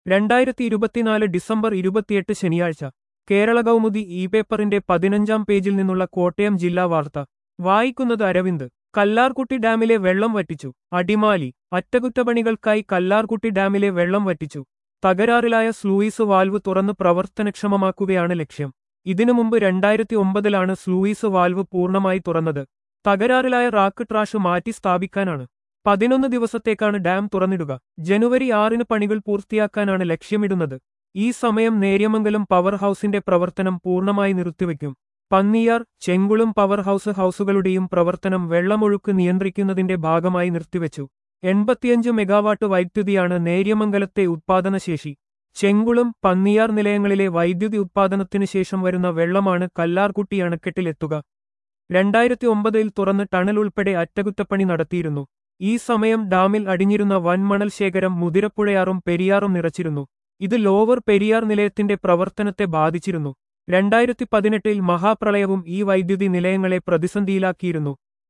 രണ്ടായിരത്തി ഇരുപത്തിനാല് ഡിസംബർ ഇരുപത്തിയെട്ട് ശനിയാഴ്ച കേരള കൗമുദി ഇ പേപ്പറിന്റെ പതിനഞ്ചാം പേജിൽ നിന്നുള്ള കോട്ടയം ജില്ലാ വാർത്ത വായിക്കുന്നത് അരവിന്ദ് കല്ലാർകുട്ടി ഡാമിലെ വെള്ളം വറ്റിച്ചു അടിമാലി അറ്റകുറ്റപ്പണികൾക്കായി കല്ലാർകുട്ടി ഡാമിലെ വെള്ളം വറ്റിച്ചു തകരാറിലായ സ്ലൂയിസ് വാൽവ് തുറന്ന് പ്രവർത്തനക്ഷമമാക്കുകയാണ് ലക്ഷ്യം ഇതിനു മുമ്പ് രണ്ടായിരത്തി ഒമ്പതിലാണ് സ്ലൂയിസ് വാൽവ് പൂർണ്ണമായി തുറന്നത് തകരാറിലായ റാക്ക് ട്രാഷ് മാറ്റി സ്ഥാപിക്കാനാണ് പതിനൊന്ന് ദിവസത്തേക്കാണ് ഡാം തുറന്നിടുക ജനുവരി ആറിന് പണികൾ പൂർത്തിയാക്കാനാണ് ലക്ഷ്യമിടുന്നത് ഈ സമയം നേര്യമംഗലം പവർ ഹൌസിന്റെ പ്രവർത്തനം പൂർണ്ണമായി നിർത്തിവെക്കും പന്നിയാർ ചെങ്കുളം പവർ ഹൌസ് ഹൌസുകളുടെയും പ്രവർത്തനം വെള്ളമൊഴുക്ക് നിയന്ത്രിക്കുന്നതിന്റെ ഭാഗമായി നിർത്തിവെച്ചു എൺപത്തിയഞ്ച് മെഗാവാട്ട് വൈദ്യുതിയാണ് നേര്യമംഗലത്തെ ഉത്പാദനശേഷി ചെങ്കുളം പന്നിയാർ നിലയങ്ങളിലെ വൈദ്യുതി ഉത്പാദനത്തിനു ശേഷം വരുന്ന വെള്ളമാണ് കല്ലാർകുട്ടി അണക്കെട്ടിലെത്തുക രണ്ടായിരത്തി ഒമ്പതിൽ തുറന്ന് ടണൽ ഉൾപ്പെടെ അറ്റകുറ്റപ്പണി നടത്തിയിരുന്നു ഈ സമയം ഡാമിൽ അടിഞ്ഞിരുന്ന വൻമണൽ ശേഖരം മുതിരപ്പുഴയാറും പെരിയാറും നിറച്ചിരുന്നു ഇത് ലോവർ പെരിയാർ നിലയത്തിന്റെ പ്രവർത്തനത്തെ ബാധിച്ചിരുന്നു രണ്ടായിരത്തി പതിനെട്ടിൽ മഹാപ്രളയവും ഈ വൈദ്യുതി നിലയങ്ങളെ പ്രതിസന്ധിയിലാക്കിയിരുന്നു